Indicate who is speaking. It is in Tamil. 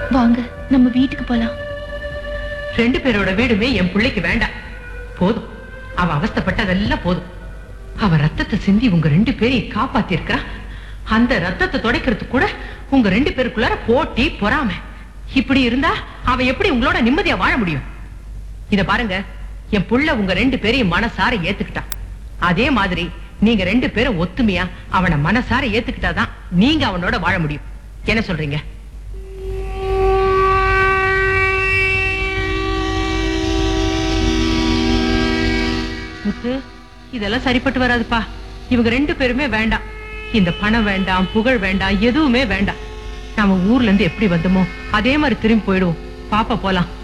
Speaker 1: வாங்க நம்ம வீட்டுக்கு போலாம்
Speaker 2: ரெண்டு பேரோட வீடுமே என் பிள்ளைக்கு வேண்டாம் போதும் அவ அவஸ்தைப்பட்டதெல்லாம் போதும் அவ ரத்தத்தை சிந்தி உங்க ரெண்டு பேரையும் காப்பாத்தி அந்த ரத்தத்தை துடைக்கிறதுக்கு கூட உங்க ரெண்டு பேருக்குள்ளார போட்டி பொறாமை இப்படி இருந்தா அவ எப்படி உங்களோட நிம்மதியா வாழ முடியும் இத பாருங்க என் புள்ள உங்க ரெண்டு பேரையும் மனசார ஏத்துக்கிட்டான் அதே மாதிரி நீங்க ரெண்டு பேரும் ஒத்துமையா அவனை மனசார ஏத்துக்கிட்டாதான் நீங்க அவனோட வாழ முடியும் என்ன சொல்றீங்க முத்து இதெல்லாம் சரிப்பட்டு வராதுப்பா இவங்க ரெண்டு பேருமே வேண்டாம் இந்த பணம் வேண்டாம் புகழ் வேண்டாம் எதுவுமே வேண்டாம் நாம ஊர்ல இருந்து எப்படி வந்தோமோ அதே மாதிரி திரும்பி போயிடுவோம் பாப்பா போலாம்